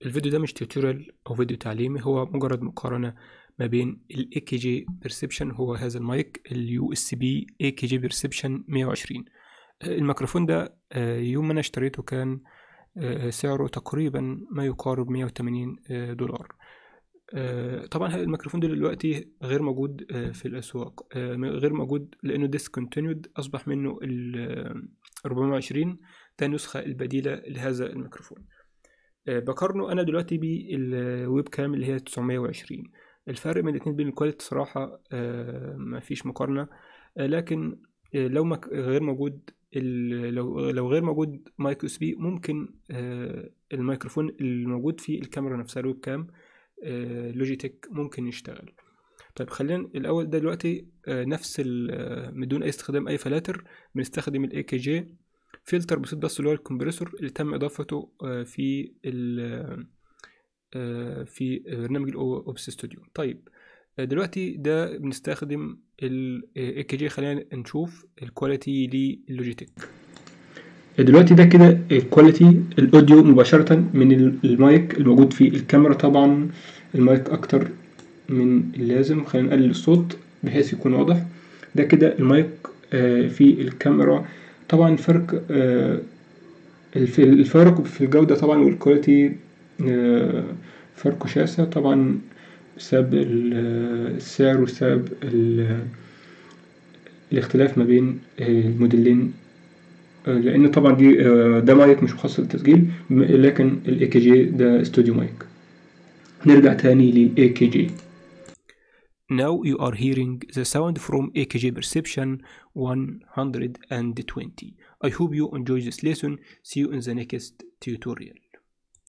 الفيديو ده مش توتوريال او فيديو تعليمي هو مجرد مقارنة ما بين ال AKG Perception هو هذا المايك ال USB AKG Perception 120 الميكروفون ده آه، يوم ما انا اشتريته كان آه، سعره تقريبا ما يقارب 180 آه، دولار آه، طبعا هذا الميكروفون ده دلوقتي غير موجود آه، في الأسواق آه، غير موجود لأنه discontinued أصبح منه ال آه، 420 ده النسخة البديلة لهذا الميكروفون آه، بقارنه أنا دلوقتي بالويب كام اللي هي 920 الفرق بين الاتنين بين الكواليتي صراحة آه، مفيش مقارنة آه، لكن آه، لو مك- غير موجود ال- لو لو غير موجود مايك يو اس بي ممكن آه، الميكروفون الموجود في الكاميرا نفسها الويب كام آه، لوجيتك ممكن يشتغل طيب خلينا الاول ده دلوقتي آه، نفس ال- آه، بدون اي استخدام اي فلاتر بنستخدم الاي كي جي فلتر بسيط بس اللي هو الكمبريسور اللي تم اضافته آه، في ال آه، في برنامج الاوبس ستوديو طيب آه، دلوقتي ده بنستخدم الاي كي جي خلينا نشوف الكواليتي للوجيتك دلوقتي ده كده الكواليتي الاوديو مباشرة من المايك الموجود في الكاميرا طبعا المايك اكتر من اللازم خلينا نقلل الصوت بحيث يكون واضح ده كده المايك آه، في الكاميرا طبعا الفرق آه، الف- الفرق في الجودة طبعا والكواليتي آه، فرق شاسع طبعا بسبب ال- السعر وبسبب ال- الاختلاف ما بين آه، الموديلين آه، لان طبعا دي آه، ده مايك مش مخصص للتسجيل م- لكن الاي كي جي ده استوديو مايك نرجع تاني للاي كي جي Now you are hearing the sound from AKG Perception 120. I hope you enjoy this lesson. See you in the next tutorial.